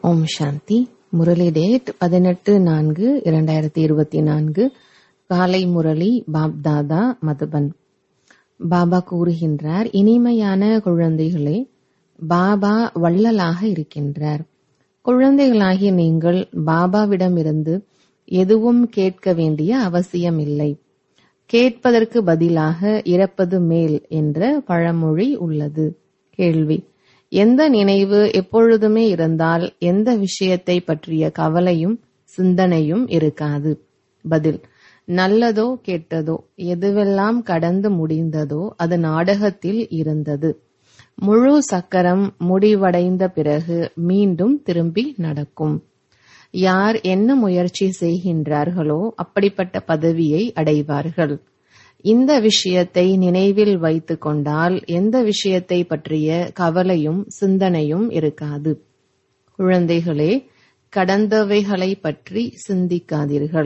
ஓம் சாந்தி Murali date பதினெட்டு நான்கு இரண்டாயிரத்தி இருபத்தி நான்கு காலை முரளி பாப் தாதா மதுபன் பாபா கூறுகின்றார் இனிமையான குழந்தைகளே பாபா வள்ளலாக இருக்கின்றார் குழந்தைகளாகிய நீங்கள் பாபாவிடமிருந்து எதுவும் கேட்க வேண்டிய அவசியமில்லை கேட்பதற்கு பதிலாக இறப்பது மேல் என்ற பழமொழி உள்ளது கேள்வி எந்த நினைவு எப்பொழுதுமே இருந்தால் எந்த விஷயத்தை பற்றிய கவலையும் சிந்தனையும் இருக்காது பதில் நல்லதோ கெட்டதோ எதுவெல்லாம் கடந்து முடிந்ததோ அது நாடகத்தில் இருந்தது முழு சக்கரம் முடிவடைந்த பிறகு மீண்டும் திரும்பி நடக்கும் யார் என்ன முயற்சி செய்கின்றார்களோ அப்படிப்பட்ட பதவியை அடைவார்கள் இந்த விஷயத்தை நினைவில் வைத்துக் கொண்டால் எந்த விஷயத்தை பற்றிய கவலையும் சிந்தனையும் இருக்காது குழந்தைகளே கடந்தவைகளை பற்றி சிந்திக்காதீர்கள்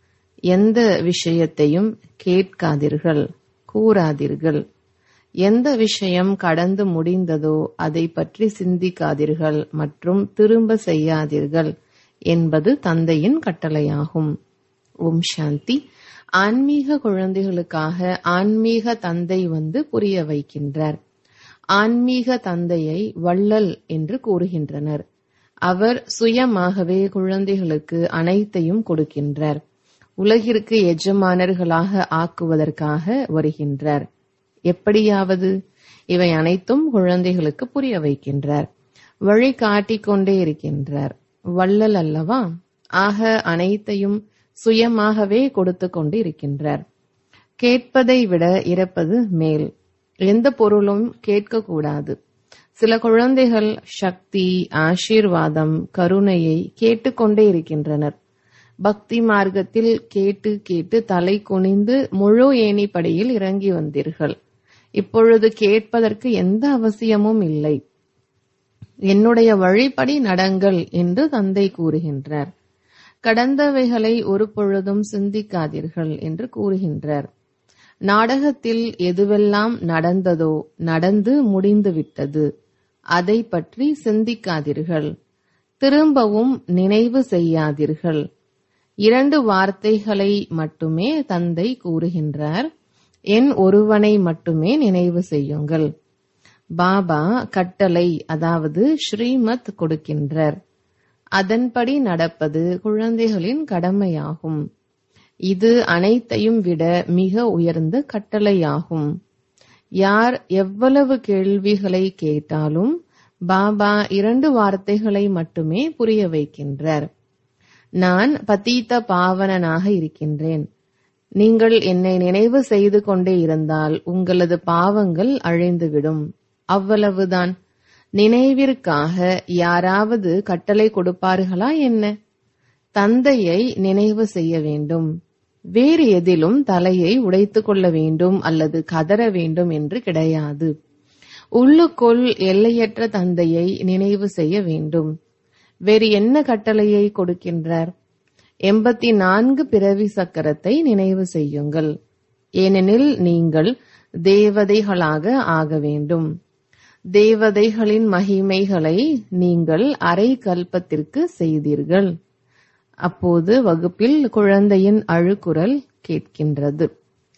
எந்த விஷயத்தையும் கேட்காதீர்கள் கூறாதீர்கள் எந்த விஷயம் கடந்து முடிந்ததோ அதை பற்றி சிந்திக்காதீர்கள் மற்றும் திரும்ப செய்யாதீர்கள் என்பது தந்தையின் கட்டளையாகும் ஓம் சாந்தி ஆன்மீக குழந்தைகளுக்காக ஆன்மீக தந்தை வந்து புரிய வைக்கின்றார் ஆன்மீக தந்தையை வள்ளல் என்று கூறுகின்றனர் அவர் சுயமாகவே குழந்தைகளுக்கு அனைத்தையும் கொடுக்கின்றார் உலகிற்கு எஜமானர்களாக ஆக்குவதற்காக வருகின்றார் எப்படியாவது இவை அனைத்தும் குழந்தைகளுக்கு புரிய வைக்கின்றார் வழி காட்டிக் கொண்டே இருக்கின்றார் வள்ளல் அல்லவா ஆக அனைத்தையும் சுயமாகவே கொடுத்து கொண்டு இருக்கின்றார் கேட்பதை விட இறப்பது மேல் எந்த பொருளும் கேட்கக்கூடாது சில குழந்தைகள் சக்தி ஆசீர்வாதம் கருணையை கேட்டுக்கொண்டே இருக்கின்றனர் பக்தி மார்க்கத்தில் கேட்டு கேட்டு தலை குனிந்து முழு ஏணிப்படியில் இறங்கி வந்தீர்கள் இப்பொழுது கேட்பதற்கு எந்த அவசியமும் இல்லை என்னுடைய வழிப்படி நடங்கள் என்று தந்தை கூறுகின்றார் கடந்தவைகளை ஒரு பொழுதும் சிந்திக்காதீர்கள் என்று கூறுகின்றார் நாடகத்தில் எதுவெல்லாம் நடந்ததோ நடந்து முடிந்துவிட்டது அதை பற்றி சிந்திக்காதீர்கள் திரும்பவும் நினைவு செய்யாதீர்கள் இரண்டு வார்த்தைகளை மட்டுமே தந்தை கூறுகின்றார் என் ஒருவனை மட்டுமே நினைவு செய்யுங்கள் பாபா கட்டளை அதாவது ஸ்ரீமத் கொடுக்கின்றார் அதன்படி நடப்பது குழந்தைகளின் கடமையாகும் இது அனைத்தையும் விட மிக உயர்ந்த கட்டளையாகும் யார் எவ்வளவு கேள்விகளை கேட்டாலும் பாபா இரண்டு வார்த்தைகளை மட்டுமே புரிய வைக்கின்றார் நான் பதீத்த பாவனனாக இருக்கின்றேன் நீங்கள் என்னை நினைவு செய்து கொண்டே இருந்தால் உங்களது பாவங்கள் அழிந்துவிடும் அவ்வளவுதான் நினைவிற்காக யாராவது கட்டளை கொடுப்பார்களா என்ன தந்தையை நினைவு செய்ய வேண்டும் வேறு எதிலும் தலையை உடைத்துக் கொள்ள வேண்டும் அல்லது கதற வேண்டும் என்று கிடையாது உள்ளுக்குள் எல்லையற்ற தந்தையை நினைவு செய்ய வேண்டும் வேறு என்ன கட்டளையை கொடுக்கின்றார் எண்பத்தி நான்கு பிறவி சக்கரத்தை நினைவு செய்யுங்கள் ஏனெனில் நீங்கள் தேவதைகளாக ஆக வேண்டும் தேவதைகளின் மகிமைகளை நீங்கள் அரை கல்பத்திற்கு செய்தீர்கள் அப்போது வகுப்பில் குழந்தையின் அழுக்குரல் கேட்கின்றது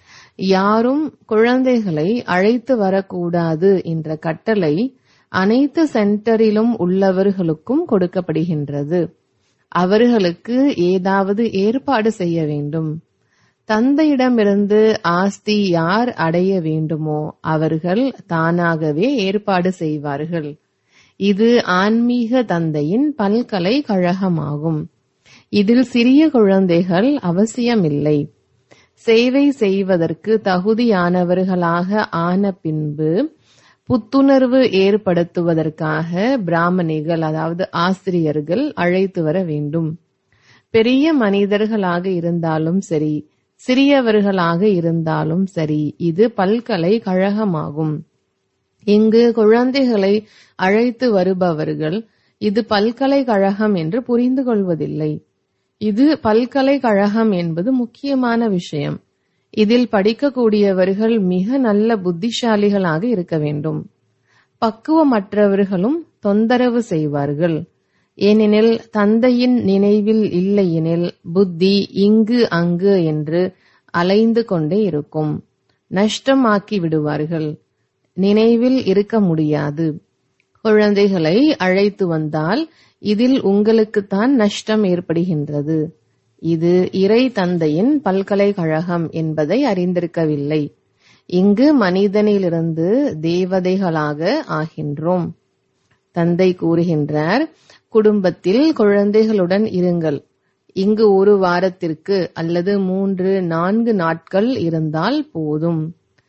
யாரும் குழந்தைகளை அழைத்து வரக்கூடாது என்ற கட்டளை அனைத்து சென்டரிலும் உள்ளவர்களுக்கும் கொடுக்கப்படுகின்றது அவர்களுக்கு ஏதாவது ஏற்பாடு செய்ய வேண்டும் தந்தையிடமிருந்து ஆஸ்தி யார் அடைய வேண்டுமோ அவர்கள் தானாகவே ஏற்பாடு செய்வார்கள் இது ஆன்மீக தந்தையின் பல்கலைக்கழகமாகும் இதில் சிறிய குழந்தைகள் அவசியமில்லை சேவை செய்வதற்கு தகுதியானவர்களாக ஆன பின்பு புத்துணர்வு ஏற்படுத்துவதற்காக பிராமணிகள் அதாவது ஆசிரியர்கள் அழைத்து வர வேண்டும் பெரிய மனிதர்களாக இருந்தாலும் சரி சிறியவர்களாக இருந்தாலும் சரி இது பல்கலைக்கழகமாகும் இங்கு குழந்தைகளை அழைத்து வருபவர்கள் இது பல்கலைக்கழகம் என்று புரிந்து கொள்வதில்லை இது பல்கலைக்கழகம் என்பது முக்கியமான விஷயம் இதில் படிக்கக்கூடியவர்கள் மிக நல்ல புத்திசாலிகளாக இருக்க வேண்டும் பக்குவமற்றவர்களும் தொந்தரவு செய்வார்கள் ஏனெனில் தந்தையின் நினைவில் இல்லையெனில் புத்தி இங்கு அங்கு என்று அலைந்து கொண்டே இருக்கும் நஷ்டமாக்கி விடுவார்கள் நினைவில் இருக்க முடியாது குழந்தைகளை அழைத்து வந்தால் இதில் உங்களுக்குத்தான் நஷ்டம் ஏற்படுகின்றது இது இறை தந்தையின் பல்கலைக்கழகம் என்பதை அறிந்திருக்கவில்லை இங்கு மனிதனிலிருந்து தேவதைகளாக ஆகின்றோம் தந்தை கூறுகின்றார் குடும்பத்தில் குழந்தைகளுடன் இருங்கள் இங்கு ஒரு வாரத்திற்கு அல்லது மூன்று நான்கு நாட்கள் இருந்தால் போதும்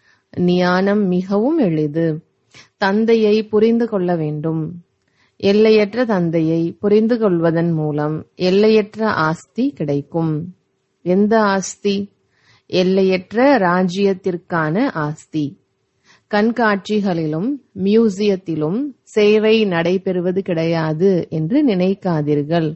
ஞானம் மிகவும் எளிது தந்தையை புரிந்து கொள்ள வேண்டும் எல்லையற்ற தந்தையை புரிந்து கொள்வதன் மூலம் எல்லையற்ற ஆஸ்தி கிடைக்கும் எந்த ஆஸ்தி எல்லையற்ற ராஜ்யத்திற்கான ஆஸ்தி கண்காட்சிகளிலும் மியூசியத்திலும் சேவை நடைபெறுவது கிடையாது என்று நினைக்காதீர்கள்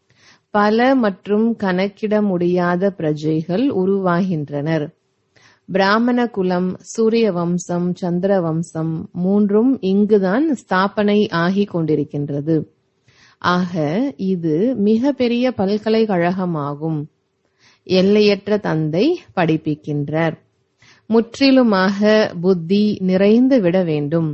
பல மற்றும் கணக்கிட முடியாத பிரஜைகள் உருவாகின்றனர் பிராமண குலம் சூரிய வம்சம் சந்திர வம்சம் மூன்றும் இங்குதான் ஸ்தாபனை ஆகிக் கொண்டிருக்கின்றது ஆக இது மிக பெரிய பல்கலைக்கழகமாகும் எல்லையற்ற தந்தை படிப்பிக்கின்றார் முற்றிலுமாக புத்தி நிறைந்து விட வேண்டும்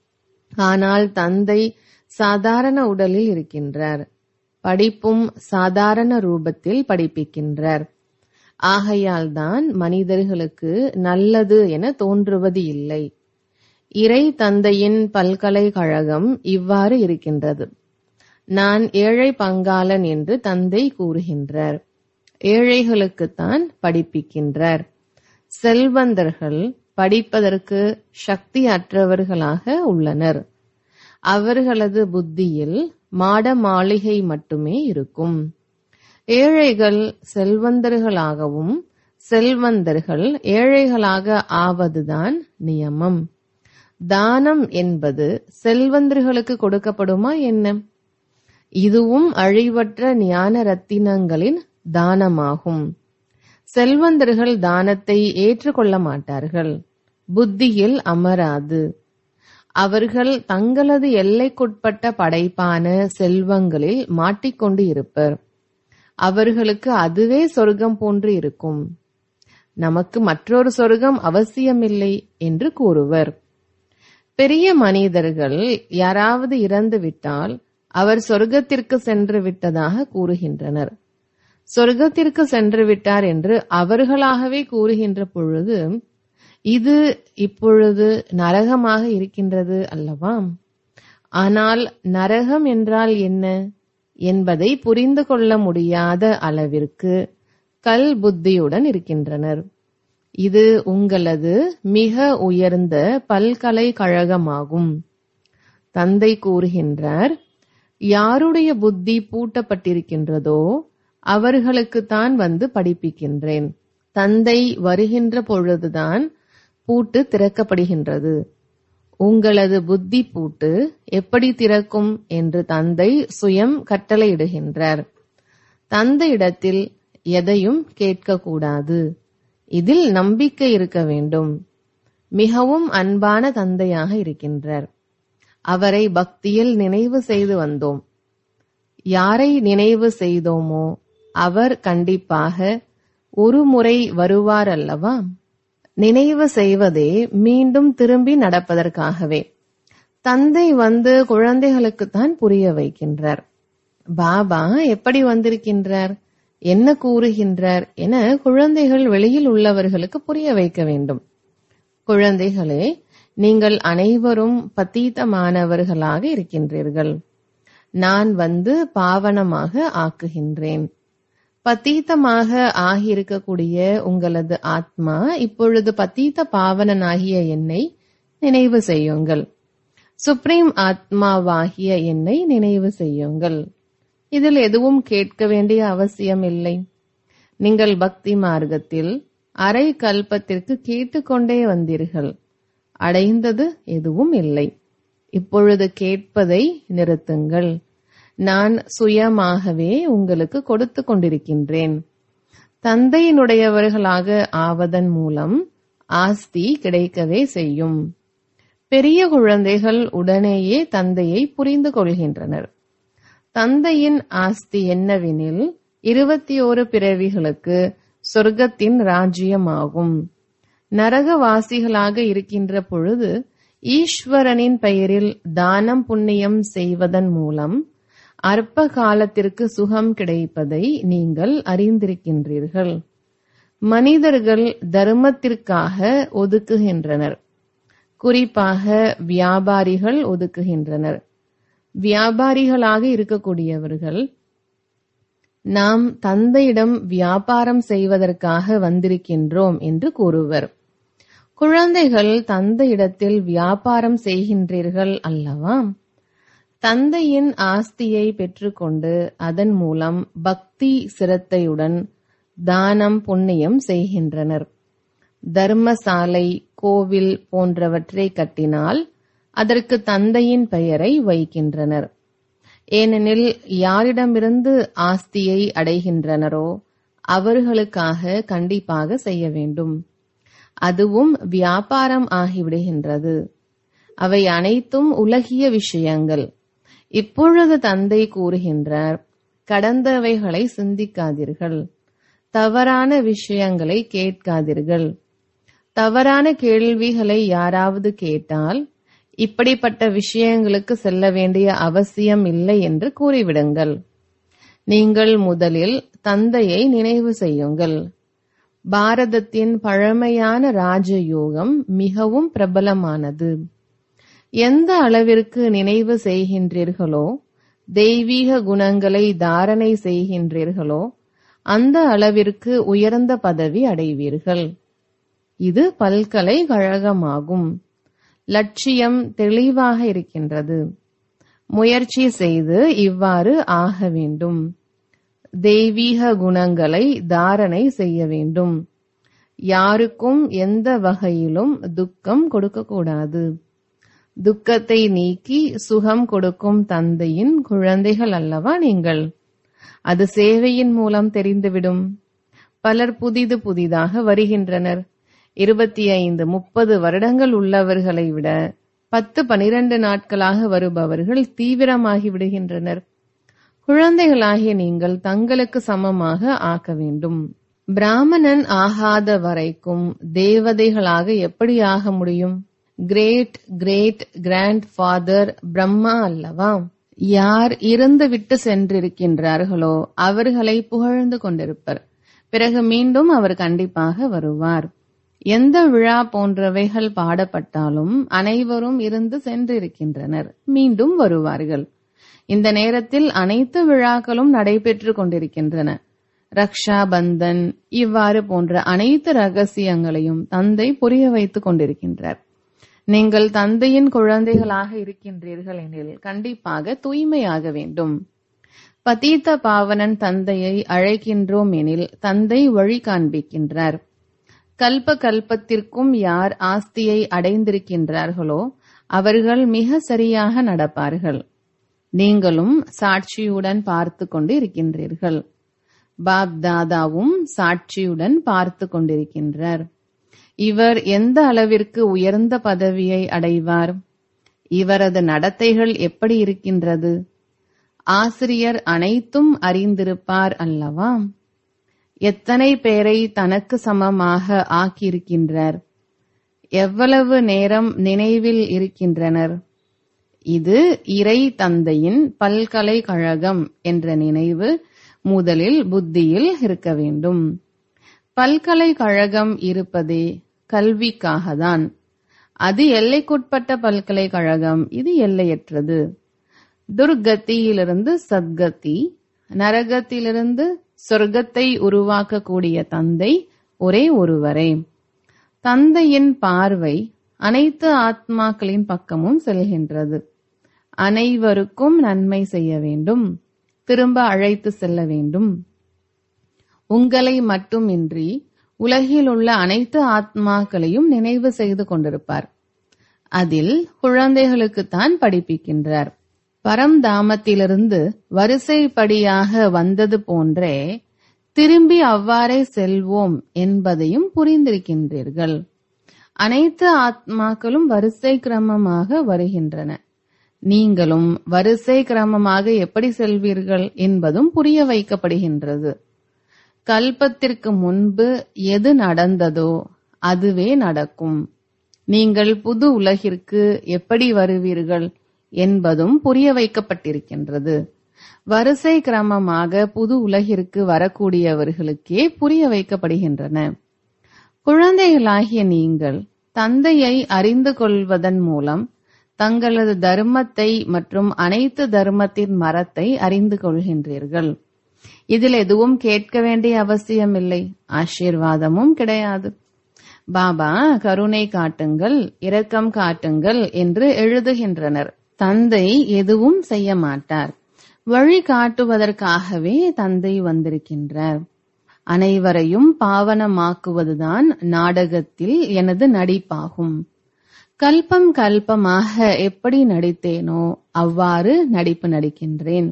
ஆனால் தந்தை சாதாரண உடலில் இருக்கின்றார் படிப்பும் சாதாரண ரூபத்தில் படிப்பிக்கின்றார் ஆகையால் தான் மனிதர்களுக்கு நல்லது என தோன்றுவது இல்லை இறை தந்தையின் பல்கலைக்கழகம் இவ்வாறு இருக்கின்றது நான் ஏழை பங்காளன் என்று தந்தை கூறுகின்றார் ஏழைகளுக்குத்தான் படிப்பிக்கின்றார் செல்வந்தர்கள் படிப்பதற்கு சக்தி அற்றவர்களாக உள்ளனர் அவர்களது புத்தியில் மாட மாளிகை மட்டுமே இருக்கும் ஏழைகள் செல்வந்தர்களாகவும் செல்வந்தர்கள் ஏழைகளாக ஆவதுதான் நியமம் தானம் என்பது செல்வந்தர்களுக்கு கொடுக்கப்படுமா என்ன இதுவும் அழிவற்ற ஞான ரத்தினங்களின் தானமாகும் செல்வந்தர்கள் தானத்தை ஏற்றுக்கொள்ள மாட்டார்கள் புத்தியில் அமராது அவர்கள் தங்களது எல்லைக்குட்பட்ட படைப்பான செல்வங்களில் மாட்டிக்கொண்டு இருப்பர் அவர்களுக்கு அதுவே சொர்க்கம் போன்று இருக்கும் நமக்கு மற்றொரு சொர்க்கம் அவசியமில்லை என்று கூறுவர் பெரிய மனிதர்கள் யாராவது இறந்து விட்டால் அவர் சொர்க்கத்திற்கு சென்று விட்டதாக கூறுகின்றனர் சொர்க்கத்திற்கு சென்று விட்டார் என்று அவர்களாகவே கூறுகின்ற பொழுது இது இப்பொழுது நரகமாக இருக்கின்றது அல்லவா ஆனால் நரகம் என்றால் என்ன என்பதை புரிந்து கொள்ள முடியாத அளவிற்கு கல் புத்தியுடன் இருக்கின்றனர் இது உங்களது மிக உயர்ந்த பல்கலைக்கழகமாகும் தந்தை கூறுகின்றார் யாருடைய புத்தி பூட்டப்பட்டிருக்கின்றதோ அவர்களுக்குத்தான் வந்து படிப்பிக்கின்றேன் தந்தை வருகின்ற பொழுதுதான் பூட்டு திறக்கப்படுகின்றது உங்களது புத்தி பூட்டு எப்படி திறக்கும் என்று தந்தை சுயம் கட்டளையிடுகின்றார் தந்தையிடத்தில் எதையும் கேட்கக்கூடாது இதில் நம்பிக்கை இருக்க வேண்டும் மிகவும் அன்பான தந்தையாக இருக்கின்றார் அவரை பக்தியில் நினைவு செய்து வந்தோம் யாரை நினைவு செய்தோமோ அவர் கண்டிப்பாக ஒரு முறை வருவார் அல்லவா நினைவு செய்வதே மீண்டும் திரும்பி நடப்பதற்காகவே தந்தை வந்து குழந்தைகளுக்குத்தான் புரிய வைக்கின்றார் பாபா எப்படி வந்திருக்கின்றார் என்ன கூறுகின்றார் என குழந்தைகள் வெளியில் உள்ளவர்களுக்கு புரிய வைக்க வேண்டும் குழந்தைகளே நீங்கள் அனைவரும் பத்தீதமானவர்களாக இருக்கின்றீர்கள் நான் வந்து பாவனமாக ஆக்குகின்றேன் பத்தீத்தமாக ஆகியிருக்கக்கூடிய உங்களது ஆத்மா இப்பொழுது பத்தீத்த பாவனனாகிய என்னை நினைவு செய்யுங்கள் சுப்ரீம் ஆத்மாவாகிய என்னை நினைவு செய்யுங்கள் இதில் எதுவும் கேட்க வேண்டிய அவசியம் இல்லை நீங்கள் பக்தி மார்க்கத்தில் அரை கல்பத்திற்கு கேட்டுக்கொண்டே வந்தீர்கள் அடைந்தது எதுவும் இல்லை இப்பொழுது கேட்பதை நிறுத்துங்கள் நான் சுயமாகவே உங்களுக்கு கொடுத்து கொண்டிருக்கின்றேன் தந்தையினுடையவர்களாக ஆவதன் மூலம் ஆஸ்தி கிடைக்கவே செய்யும் பெரிய குழந்தைகள் உடனேயே தந்தையை புரிந்து கொள்கின்றனர் தந்தையின் ஆஸ்தி என்னவெனில் இருபத்தி ஓரு பிறவிகளுக்கு சொர்க்கத்தின் ராஜ்யமாகும் நரகவாசிகளாக இருக்கின்ற பொழுது ஈஸ்வரனின் பெயரில் தானம் புண்ணியம் செய்வதன் மூலம் அற்ப காலத்திற்கு சுகம் கிடைப்பதை நீங்கள் அறிந்திருக்கின்றீர்கள் மனிதர்கள் தர்மத்திற்காக ஒதுக்குகின்றனர் குறிப்பாக வியாபாரிகள் ஒதுக்குகின்றனர் வியாபாரிகளாக இருக்கக்கூடியவர்கள் நாம் தந்தையிடம் வியாபாரம் செய்வதற்காக வந்திருக்கின்றோம் என்று கூறுவர் குழந்தைகள் தந்தையிடத்தில் வியாபாரம் செய்கின்றீர்கள் அல்லவா தந்தையின் ஆஸ்தியை பெற்றுக்கொண்டு அதன் மூலம் பக்தி சிரத்தையுடன் தானம் புண்ணியம் செய்கின்றனர் தர்மசாலை கோவில் போன்றவற்றை கட்டினால் அதற்கு தந்தையின் பெயரை வைக்கின்றனர் ஏனெனில் யாரிடமிருந்து ஆஸ்தியை அடைகின்றனரோ அவர்களுக்காக கண்டிப்பாக செய்ய வேண்டும் அதுவும் வியாபாரம் ஆகிவிடுகின்றது அவை அனைத்தும் உலகிய விஷயங்கள் இப்பொழுது தந்தை கூறுகின்றார் கடந்தவைகளை சிந்திக்காதீர்கள் தவறான விஷயங்களை கேட்காதீர்கள் தவறான கேள்விகளை யாராவது கேட்டால் இப்படிப்பட்ட விஷயங்களுக்கு செல்ல வேண்டிய அவசியம் இல்லை என்று கூறிவிடுங்கள் நீங்கள் முதலில் தந்தையை நினைவு செய்யுங்கள் பாரதத்தின் பழமையான ராஜயோகம் மிகவும் பிரபலமானது எந்த அளவிற்கு நினைவு செய்கின்றீர்களோ தெய்வீக குணங்களை தாரணை செய்கின்றீர்களோ அந்த அளவிற்கு உயர்ந்த பதவி அடைவீர்கள் இது பல்கலைக்கழகமாகும் லட்சியம் தெளிவாக இருக்கின்றது முயற்சி செய்து இவ்வாறு ஆக வேண்டும் தெய்வீக குணங்களை தாரணை செய்ய வேண்டும் யாருக்கும் எந்த வகையிலும் துக்கம் கொடுக்கக்கூடாது துக்கத்தை நீக்கி சுகம் கொடுக்கும் தந்தையின் குழந்தைகள் அல்லவா நீங்கள் அது சேவையின் மூலம் தெரிந்துவிடும் பலர் புதிது புதிதாக வருகின்றனர் இருபத்தி ஐந்து முப்பது வருடங்கள் உள்ளவர்களை விட பத்து பனிரெண்டு நாட்களாக வருபவர்கள் தீவிரமாகி விடுகின்றனர் குழந்தைகளாகிய நீங்கள் தங்களுக்கு சமமாக ஆக்க வேண்டும் பிராமணன் ஆகாத வரைக்கும் தேவதைகளாக எப்படி ஆக முடியும் great great grandfather Brahma அல்லவா யார் இருந்து விட்டு சென்றிருக்கின்றார்களோ அவர்களை புகழ்ந்து கொண்டிருப்பர் பிறகு மீண்டும் அவர் கண்டிப்பாக வருவார் எந்த விழா போன்றவைகள் பாடப்பட்டாலும் அனைவரும் இருந்து சென்றிருக்கின்றனர் மீண்டும் வருவார்கள் இந்த நேரத்தில் அனைத்து விழாக்களும் நடைபெற்று கொண்டிருக்கின்றன ரக்ஷா பந்தன் இவ்வாறு போன்ற அனைத்து ரகசியங்களையும் தந்தை புரிய வைத்துக் கொண்டிருக்கின்றார் நீங்கள் தந்தையின் குழந்தைகளாக இருக்கின்றீர்கள் எனில் கண்டிப்பாக தூய்மையாக வேண்டும் பதீத்த பாவனன் தந்தையை அழைக்கின்றோம் எனில் தந்தை வழி காண்பிக்கின்றார் கல்ப கல்பத்திற்கும் யார் ஆஸ்தியை அடைந்திருக்கின்றார்களோ அவர்கள் மிக சரியாக நடப்பார்கள் நீங்களும் சாட்சியுடன் பார்த்து கொண்டு இருக்கின்றீர்கள் பாப் தாதாவும் சாட்சியுடன் பார்த்து கொண்டிருக்கின்றார் இவர் எந்த அளவிற்கு உயர்ந்த பதவியை அடைவார் இவரது நடத்தைகள் எப்படி இருக்கின்றது ஆசிரியர் அனைத்தும் அறிந்திருப்பார் அல்லவா எத்தனை பேரை தனக்கு சமமாக ஆக்கியிருக்கின்றார் எவ்வளவு நேரம் நினைவில் இருக்கின்றனர் இது இறை தந்தையின் பல்கலைக்கழகம் என்ற நினைவு முதலில் புத்தியில் இருக்க வேண்டும் பல்கலைக்கழகம் இருப்பதே கல்விக்காகத்தான் அது எல்லைக்குட்பட்ட பல்கலைக்கழகம் இது எல்லையற்றது துர்கத்தியிலிருந்து சத்கத்தி நரகத்திலிருந்து சொர்க்கத்தை உருவாக்கக்கூடிய தந்தை ஒரே ஒருவரே தந்தையின் பார்வை அனைத்து ஆத்மாக்களின் பக்கமும் செல்கின்றது அனைவருக்கும் நன்மை செய்ய வேண்டும் திரும்ப அழைத்து செல்ல வேண்டும் உங்களை மட்டுமின்றி உலகில் உள்ள அனைத்து ஆத்மாக்களையும் நினைவு செய்து கொண்டிருப்பார் அதில் குழந்தைகளுக்குத்தான் படிப்பிக்கின்றார் பரம்தாமத்திலிருந்து வரிசைப்படியாக வந்தது போன்றே திரும்பி அவ்வாறே செல்வோம் என்பதையும் புரிந்திருக்கின்றீர்கள் அனைத்து ஆத்மாக்களும் வரிசை கிரமமாக வருகின்றன நீங்களும் வரிசை கிரமமாக எப்படி செல்வீர்கள் என்பதும் புரிய வைக்கப்படுகின்றது கல்பத்திற்கு முன்பு எது நடந்ததோ அதுவே நடக்கும் நீங்கள் புது உலகிற்கு எப்படி வருவீர்கள் என்பதும் புரிய வைக்கப்பட்டிருக்கின்றது வரிசை கிரமமாக புது உலகிற்கு வரக்கூடியவர்களுக்கே புரிய வைக்கப்படுகின்றன குழந்தைகளாகிய நீங்கள் தந்தையை அறிந்து கொள்வதன் மூலம் தங்களது தர்மத்தை மற்றும் அனைத்து தர்மத்தின் மரத்தை அறிந்து கொள்கின்றீர்கள் இதில் எதுவும் கேட்க வேண்டிய அவசியமில்லை ஆசீர்வாதமும் கிடையாது பாபா கருணை காட்டுங்கள் இரக்கம் காட்டுங்கள் என்று எழுதுகின்றனர் தந்தை எதுவும் செய்ய மாட்டார் வழி காட்டுவதற்காகவே தந்தை வந்திருக்கின்றார் அனைவரையும் பாவனமாக்குவதுதான் நாடகத்தில் எனது நடிப்பாகும் கல்பம் கல்பமாக எப்படி நடித்தேனோ அவ்வாறு நடிப்பு நடிக்கின்றேன்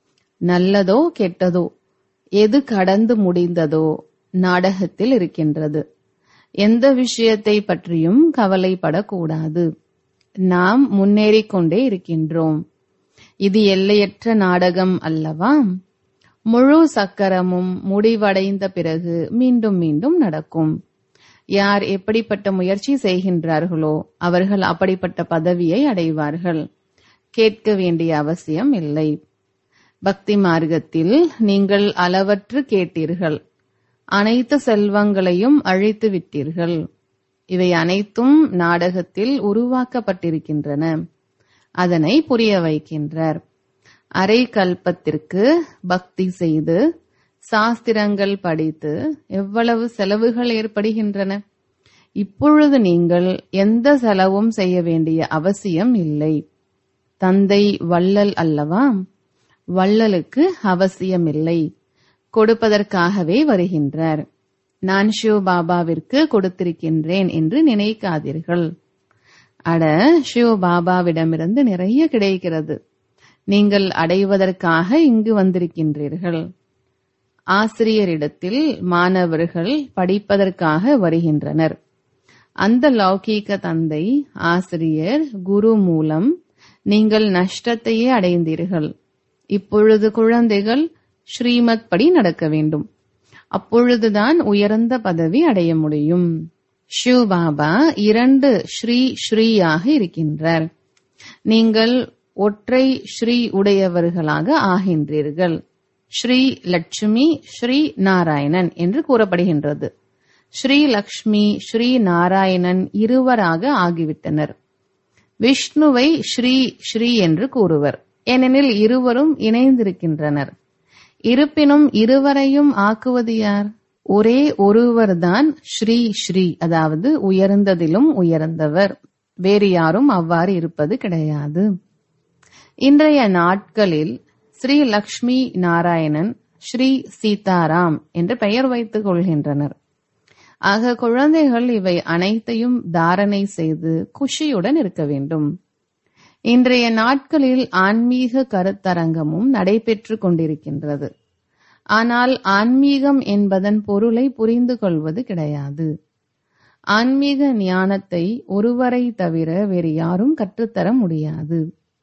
நல்லதோ கெட்டதோ எது கடந்து முடிந்ததோ நாடகத்தில் இருக்கின்றது எந்த விஷயத்தை பற்றியும் கவலைப்படக்கூடாது நாம் முன்னேறிக் கொண்டே இருக்கின்றோம் இது எல்லையற்ற நாடகம் அல்லவா முழு சக்கரமும் முடிவடைந்த பிறகு மீண்டும் மீண்டும் நடக்கும் யார் எப்படிப்பட்ட முயற்சி செய்கின்றார்களோ அவர்கள் அப்படிப்பட்ட பதவியை அடைவார்கள் கேட்க வேண்டிய அவசியம் இல்லை பக்தி மார்க்கத்தில் நீங்கள் அளவற்று கேட்டீர்கள் அனைத்து செல்வங்களையும் அழித்து விட்டீர்கள் இவை அனைத்தும் நாடகத்தில் உருவாக்கப்பட்டிருக்கின்றன அதனை புரிய வைக்கின்றார் அரை கல்பத்திற்கு பக்தி செய்து சாஸ்திரங்கள் படித்து எவ்வளவு செலவுகள் ஏற்படுகின்றன இப்பொழுது நீங்கள் எந்த செலவும் செய்ய வேண்டிய அவசியம் இல்லை தந்தை வள்ளல் அல்லவா வள்ளலுக்கு அவசியமில்லை கொடுப்பதற்காகவே வருகின்றார் நான் ஷிவ பாபாவிற்கு கொடுத்திருக்கின்றேன் என்று நினைக்காதீர்கள் அட ஷிவ பாபாவிடமிருந்து நிறைய கிடைக்கிறது நீங்கள் அடைவதற்காக இங்கு வந்திருக்கின்றீர்கள் ஆசிரியரிடத்தில் மாணவர்கள் படிப்பதற்காக வருகின்றனர் அந்த லௌகீக தந்தை ஆசிரியர் குரு மூலம் நீங்கள் நஷ்டத்தையே அடைந்தீர்கள் இப்பொழுது குழந்தைகள் ஸ்ரீமத் படி நடக்க வேண்டும் அப்பொழுதுதான் உயர்ந்த பதவி அடைய முடியும் ஷிவ் பாபா இரண்டு ஸ்ரீ ஸ்ரீயாக இருக்கின்றார் நீங்கள் ஒற்றை ஸ்ரீ உடையவர்களாக ஆகின்றீர்கள் ஸ்ரீ லட்சுமி ஸ்ரீ நாராயணன் என்று கூறப்படுகின்றது ஸ்ரீ லக்ஷ்மி ஸ்ரீ நாராயணன் இருவராக ஆகிவிட்டனர் விஷ்ணுவை ஸ்ரீ ஸ்ரீ என்று கூறுவர் ஏனெனில் இருவரும் இணைந்திருக்கின்றனர் இருப்பினும் இருவரையும் ஆக்குவது யார் ஒரே ஒருவர்தான் ஸ்ரீ ஸ்ரீ அதாவது உயர்ந்ததிலும் உயர்ந்தவர் வேறு யாரும் அவ்வாறு இருப்பது கிடையாது இன்றைய நாட்களில் ஸ்ரீ லக்ஷ்மி நாராயணன் ஸ்ரீ சீதாராம் என்று பெயர் வைத்துக் கொள்கின்றனர் ஆக குழந்தைகள் இவை அனைத்தையும் தாரணை செய்து குஷியுடன் இருக்க வேண்டும் இன்றைய நாட்களில் ஆன்மீக கருத்தரங்கமும் நடைபெற்று கொண்டிருக்கின்றது ஆனால் ஆன்மீகம் என்பதன் பொருளை புரிந்து கொள்வது கிடையாது ஆன்மீக ஞானத்தை ஒருவரை தவிர வேறு யாரும் கற்றுத்தர முடியாது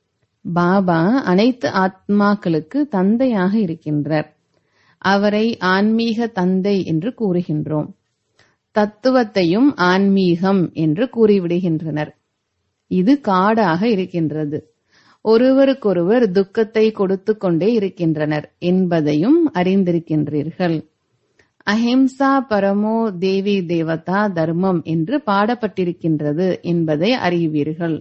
பாபா அனைத்து ஆத்மாக்களுக்கு தந்தையாக இருக்கின்றார் அவரை ஆன்மீக தந்தை என்று கூறுகின்றோம் தத்துவத்தையும் ஆன்மீகம் என்று கூறிவிடுகின்றனர் இது காடாக இருக்கின்றது ஒருவருக்கொருவர் துக்கத்தை கொடுத்து கொண்டே இருக்கின்றனர் என்பதையும் அறிந்திருக்கின்றீர்கள் அஹிம்சா பரமோ தேவி தேவதா தர்மம் என்று பாடப்பட்டிருக்கின்றது என்பதை அறிவீர்கள்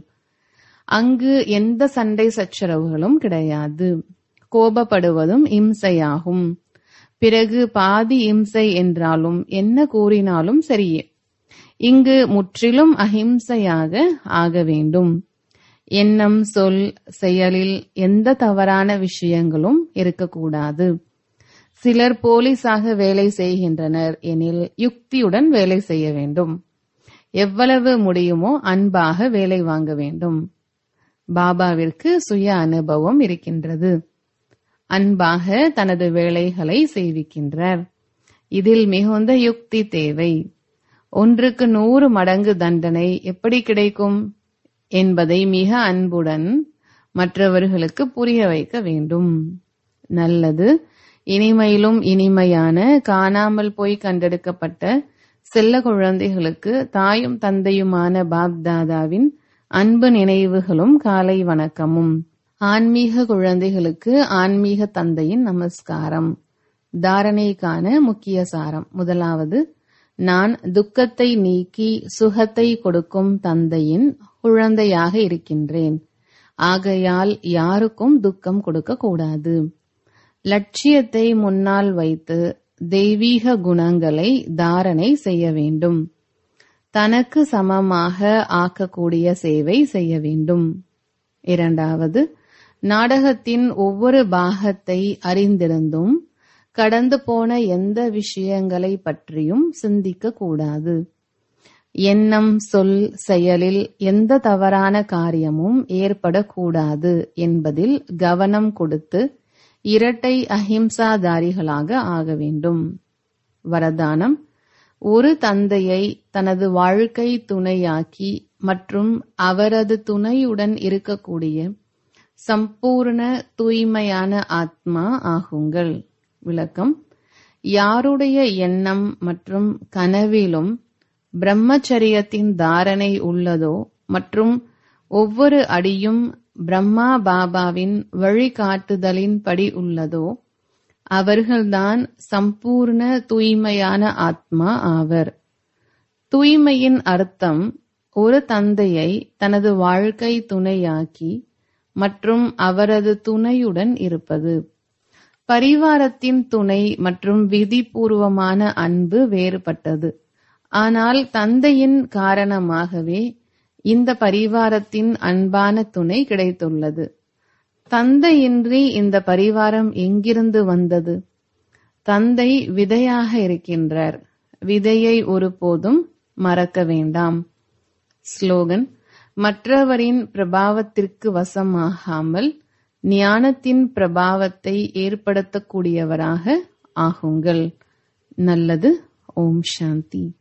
அங்கு எந்த சண்டை சச்சரவுகளும் கிடையாது கோபப்படுவதும் இம்சையாகும் பிறகு பாதி இம்சை என்றாலும் என்ன கூறினாலும் சரியே இங்கு முற்றிலும் அஹிம்சையாக ஆக வேண்டும் எண்ணம் சொல் செயலில் எந்த தவறான விஷயங்களும் இருக்கக்கூடாது சிலர் போலீஸாக வேலை செய்கின்றனர் எனில் யுக்தியுடன் வேலை செய்ய வேண்டும் எவ்வளவு முடியுமோ அன்பாக வேலை வாங்க வேண்டும் பாபாவிற்கு சுய அனுபவம் இருக்கின்றது அன்பாக தனது வேலைகளை செய்விக்கின்றார் இதில் மிகுந்த யுக்தி தேவை ஒன்றுக்கு நூறு மடங்கு தண்டனை எப்படி கிடைக்கும் என்பதை மிக அன்புடன் மற்றவர்களுக்கு புரிய வைக்க வேண்டும் நல்லது இனிமையிலும் இனிமையான காணாமல் போய் கண்டெடுக்கப்பட்ட செல்ல குழந்தைகளுக்கு தாயும் தந்தையுமான பாப்தாதாவின் அன்பு நினைவுகளும் காலை வணக்கமும் ஆன்மீக குழந்தைகளுக்கு ஆன்மீக தந்தையின் நமஸ்காரம் தாரணைக்கான முக்கிய சாரம் முதலாவது நான் துக்கத்தை நீக்கி சுகத்தை கொடுக்கும் தந்தையின் குழந்தையாக இருக்கின்றேன் ஆகையால் யாருக்கும் துக்கம் கொடுக்க கூடாது லட்சியத்தை முன்னால் வைத்து தெய்வீக குணங்களை தாரணை செய்ய வேண்டும் தனக்கு சமமாக ஆக்கக்கூடிய சேவை செய்ய வேண்டும் இரண்டாவது நாடகத்தின் ஒவ்வொரு பாகத்தை அறிந்திருந்தும் கடந்து போன எந்த விஷயங்களை பற்றியும் சிந்திக்க கூடாது எண்ணம் சொல் செயலில் எந்த தவறான காரியமும் ஏற்படக்கூடாது என்பதில் கவனம் கொடுத்து இரட்டை அஹிம்சாதாரிகளாக ஆக வேண்டும் வரதானம் ஒரு தந்தையை தனது வாழ்க்கை துணையாக்கி மற்றும் அவரது துணையுடன் இருக்கக்கூடிய சம்பூர்ண தூய்மையான ஆத்மா ஆகுங்கள் விளக்கம் யாருடைய எண்ணம் மற்றும் கனவிலும் பிரம்மச்சரியத்தின் தாரணை உள்ளதோ மற்றும் ஒவ்வொரு அடியும் பிரம்மா பாபாவின் வழிகாட்டுதலின்படி உள்ளதோ அவர்கள்தான் சம்பூர்ண தூய்மையான ஆத்மா ஆவர் தூய்மையின் அர்த்தம் ஒரு தந்தையை தனது வாழ்க்கை துணையாக்கி மற்றும் அவரது துணையுடன் இருப்பது பரிவாரத்தின் துணை மற்றும் விதிபூர்வமான அன்பு வேறுபட்டது ஆனால் தந்தையின் காரணமாகவே இந்த பரிவாரத்தின் அன்பான துணை கிடைத்துள்ளது தந்தையின்றி இந்த பரிவாரம் எங்கிருந்து வந்தது தந்தை விதையாக இருக்கின்றார் விதையை ஒருபோதும் மறக்க வேண்டாம் ஸ்லோகன் மற்றவரின் பிரபாவத்திற்கு வசமாகாமல் ஞானத்தின் பிரபாவத்தை ஏற்படுத்தக்கூடியவராக ஆகுங்கள் நல்லது ஓம் சாந்தி